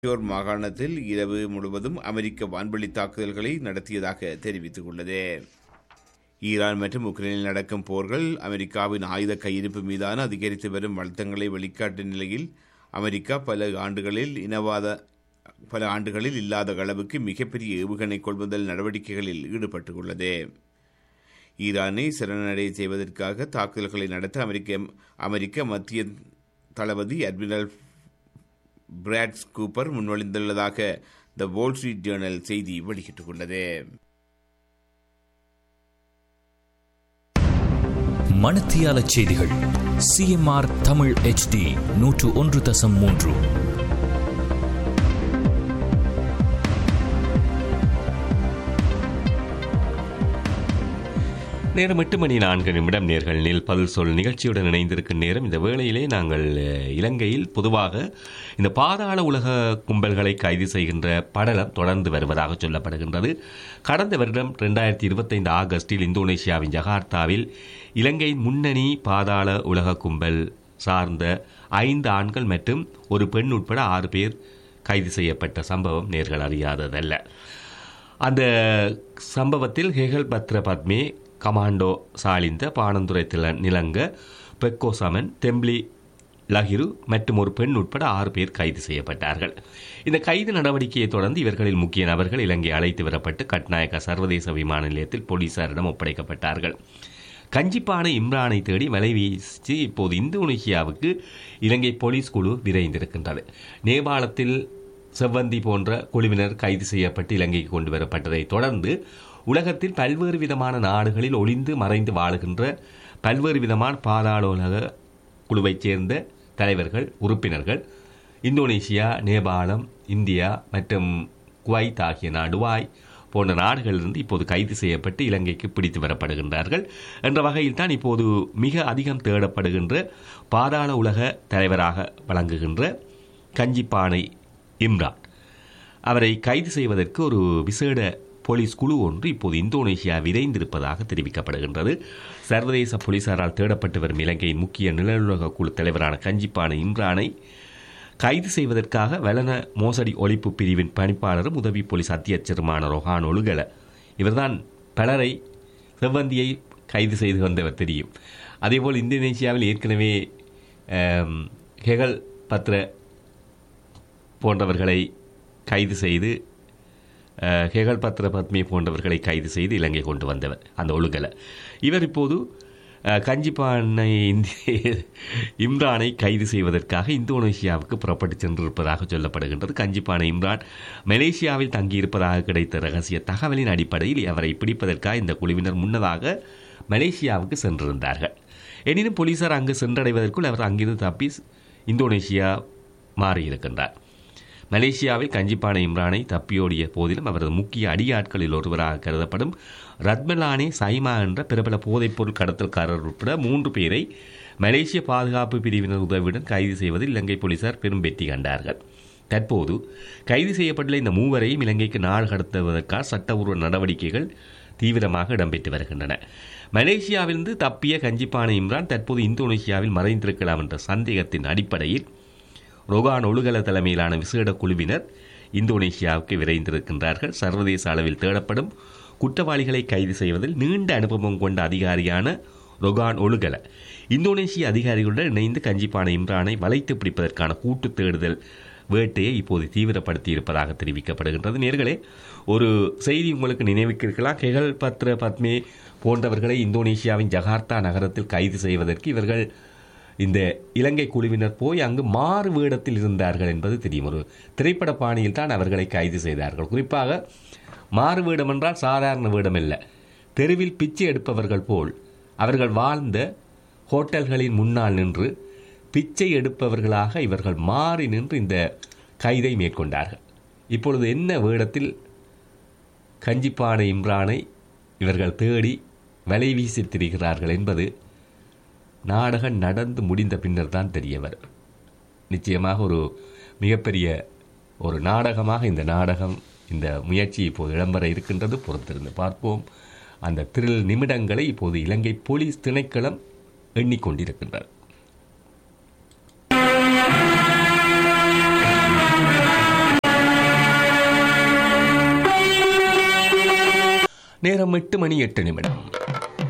your மாகாணத்தில் இரவு முழுவதும் அமெரிக்க வான்வெளி தாக்குதல்களை நடத்தியதாக தெரிவித்துள்ளது ஈரான் மற்றும் உக்ரைனில் நடக்கும் போர்கள் அமெரிக்காவின் ஆயுத கையிருப்பு மீதான அதிகரித்து வரும் அழுத்தங்களை வெளிக்காட்டும் நிலையில் அமெரிக்கா பல ஆண்டுகளில் இனவாத பல ஆண்டுகளில் இல்லாத அளவுக்கு மிகப்பெரிய ஏவுகணை கொள்முதல் நடவடிக்கைகளில் ஈடுபட்டுள்ளது ஈரானை சரணடைய செய்வதற்காக தாக்குதல்களை நடத்த அமெரிக்க அமெரிக்க மத்திய தளபதி அட்மிரல் பிராட் கூப்பர் முன்மொழிந்துள்ளதாக த வால் ஸ்ட்ரீட் ஜேர்னல் செய்தி வெளியிட்டுள்ளது மணத்தியால செய்திகள் சிஎம்ஆர் தமிழ் ஹெச்டி நூற்று ஒன்று தசம் மூன்று நேரம் எட்டு மணி நான்கு நிமிடம் நேர்கள் நெல் பதில் சொல் நிகழ்ச்சியுடன் இணைந்திருக்கும் நேரம் இந்த வேளையிலே நாங்கள் அஹ், இலங்கையில் பொதுவாக இந்த பாதாள உலக கும்பல்களை கைது செய்கின்ற படலம் தொடர்ந்து வருவதாக சொல்லப்படுகின்றது கடந்த வருடம் ரெண்டாயிரத்தி இருபத்தைந்து ஆகஸ்டில் இந்தோனேசியாவின் ஜகார்த்தாவில் இலங்கையின் முன்னணி பாதாள உலக கும்பல் சார்ந்த ஐந்து ஆண்கள் மற்றும் ஒரு பெண் உட்பட ஆறு பேர் கைது செய்யப்பட்ட சம்பவம் நேர்கள் அறியாததல்ல அந்த சம்பவத்தில் ஹெகல் பத்ர பத்மே கமாண்டோ சாலிந்த பானந்துரை தில நிலங்க பெக்கோசமன் தெம்ப்ளி லஹிரு மற்றும் ஒரு பெண் உட்பட ஆறு பேர் கைது செய்யப்பட்டார்கள் இந்த கைது நடவடிக்கையை தொடர்ந்து இவர்களில் முக்கிய நபர்கள் இலங்கை அழைத்து வரப்பட்டு கட்நாயக்க சர்வதேச விமான நிலையத்தில் போலீசாரிடம் ஒப்படைக்கப்பட்டார்கள் கஞ்சிப்பானை இம்ரானை தேடி வலை வீசி இப்போது இந்தோனேசியாவுக்கு இலங்கை போலீஸ் குழு விரைந்திருக்கின்றது நேபாளத்தில் செவ்வந்தி போன்ற குழுவினர் கைது செய்யப்பட்டு இலங்கைக்கு கொண்டு வரப்பட்டதை தொடர்ந்து உலகத்தில் பல்வேறு விதமான நாடுகளில் ஒளிந்து மறைந்து வாழுகின்ற பல்வேறு விதமான பாதாள உலக குழுவைச் சேர்ந்த தலைவர்கள் உறுப்பினர்கள் இந்தோனேசியா நேபாளம் இந்தியா மற்றும் குவைத் ஆகிய நாடுவாய் போன்ற நாடுகளிலிருந்து இப்போது கைது செய்யப்பட்டு இலங்கைக்கு பிடித்து வரப்படுகின்றார்கள் என்ற வகையில் தான் இப்போது மிக அதிகம் தேடப்படுகின்ற பாதாள உலக தலைவராக வழங்குகின்ற கஞ்சிப்பானை இம்ரான் அவரை கைது செய்வதற்கு ஒரு விசேட போலீஸ் குழு ஒன்று இப்போது இந்தோனேசியா விரைந்திருப்பதாக தெரிவிக்கப்படுகின்றது சர்வதேச போலீசாரால் தேடப்பட்டு வரும் இலங்கையின் முக்கிய நிலநுலக குழு தலைவரான கஞ்சிப்பான இம்ரானை கைது செய்வதற்காக வலன மோசடி ஒழிப்பு பிரிவின் பணிப்பாளரும் உதவி போலீஸ் அத்தியட்சருமான ரொஹான் ஒழுகல இவர்தான் பலரை செவ்வந்தியை கைது செய்து வந்தவர் தெரியும் அதேபோல் இந்தோனேசியாவில் ஏற்கனவே ஆம், ஹெகல் பத்ர போன்றவர்களை கைது செய்து அஹ், ஹெகல் பத்ர பத்மி போன்றவர்களை கைது செய்து இலங்கை கொண்டு வந்தவர் அந்த ஒழுங்கலை இவர் இப்போது அஹ், கஞ்சிப்பானை இந்திய இம்ரானை கைது செய்வதற்காக இந்தோனேசியாவுக்கு புறப்பட்டு சென்றிருப்பதாக சொல்லப்படுகின்றது கஞ்சிப்பானை இம்ரான் மலேசியாவில் தங்கியிருப்பதாக கிடைத்த ரகசிய தகவலின் அடிப்படையில் அவரை பிடிப்பதற்காக இந்த குழுவினர் முன்னதாக மலேசியாவுக்கு சென்றிருந்தார்கள் எனினும் போலீசார் அங்கு சென்றடைவதற்குள் அவர் அங்கிருந்து தப்பி இந்தோனேசியா மாறியிருக்கின்றார் மலேசியாவில் கஞ்சிப்பானை இம்ரானை தப்பியோடிய போதிலும் அவரது முக்கிய அடியாட்களில் ஒருவராக கருதப்படும் ரத்மலானே சைமா என்ற பிரபல போதைப்பொருள் கடத்தல்காரர் உட்பட மூன்று பேரை மலேசிய பாதுகாப்பு பிரிவினர் உதவியுடன் கைது செய்வதில் இலங்கை போலீசார் பெரும் வெற்றி கண்டார்கள் தற்போது கைது செய்யப்பட்டுள்ள இந்த மூவரையும் இலங்கைக்கு நாடு கடத்துவதற்கான சட்டபூர்வ நடவடிக்கைகள் தீவிரமாக இடம்பெற்று வருகின்றன மலேசியாவிலிருந்து தப்பிய கஞ்சிப்பானை இம்ரான் தற்போது இந்தோனேசியாவில் மறைந்திருக்கலாம் என்ற சந்தேகத்தின் அடிப்படையில் ரொகான் ஒழுகல தலைமையிலான விசேட குழுவினர் இந்தோனேசியாவுக்கு விரைந்திருக்கின்றார்கள் சர்வதேச அளவில் தேடப்படும் குற்றவாளிகளை கைது செய்வதில் நீண்ட அனுபவம் கொண்ட அதிகாரியான ரொகான் ஒழுகல இந்தோனேசிய அதிகாரிகளுடன் இணைந்து கஞ்சிப்பான இம்ரானை வளைத்து பிடிப்பதற்கான கூட்டு தேடுதல் வேட்டையை இப்போது தீவிரப்படுத்தி இருப்பதாக தெரிவிக்கப்படுகின்றது நேர்களே ஒரு செய்தி உங்களுக்கு நினைவுக்கு இருக்கலாம் கெகல் பத்ர பத்மே போன்றவர்களை இந்தோனேசியாவின் ஜகார்த்தா நகரத்தில் கைது செய்வதற்கு இவர்கள் இந்த இலங்கை குழுவினர் போய் அங்கு மாறு வேடத்தில் இருந்தார்கள் என்பது தெரியும் ஒரு திரைப்பட பாணியில் தான் அவர்களை கைது செய்தார்கள் குறிப்பாக மாறு வேடம் என்றால் சாதாரண வேடம் அல்ல தெருவில் பிச்சை எடுப்பவர்கள் போல் அவர்கள் வாழ்ந்த ஹோட்டல்களின் முன்னால் நின்று பிச்சை எடுப்பவர்களாக இவர்கள் மாறி நின்று இந்த கைதை மேற்கொண்டார்கள் இப்பொழுது என்ன வேடத்தில் கஞ்சிப்பானை இம்ரானை இவர்கள் தேடி வலை வீசி திரிகிறார்கள் என்பது நாடகம் நடந்து முடிந்த பின்னர் தான் தெரிய வரும் நிச்சயமாக ஒரு மிகப்பெரிய ஒரு நாடகமாக இந்த நாடகம் இந்த முயற்சி இப்போது இடம்பெற இருக்கின்றது பொறுத்திருந்து பார்ப்போம் அந்த திரில் நிமிடங்களை இப்போது இலங்கை போலீஸ் திணைக்களம் எண்ணிக்கொண்டிருக்கின்றது நேரம் எட்டு மணி எட்டு நிமிடம்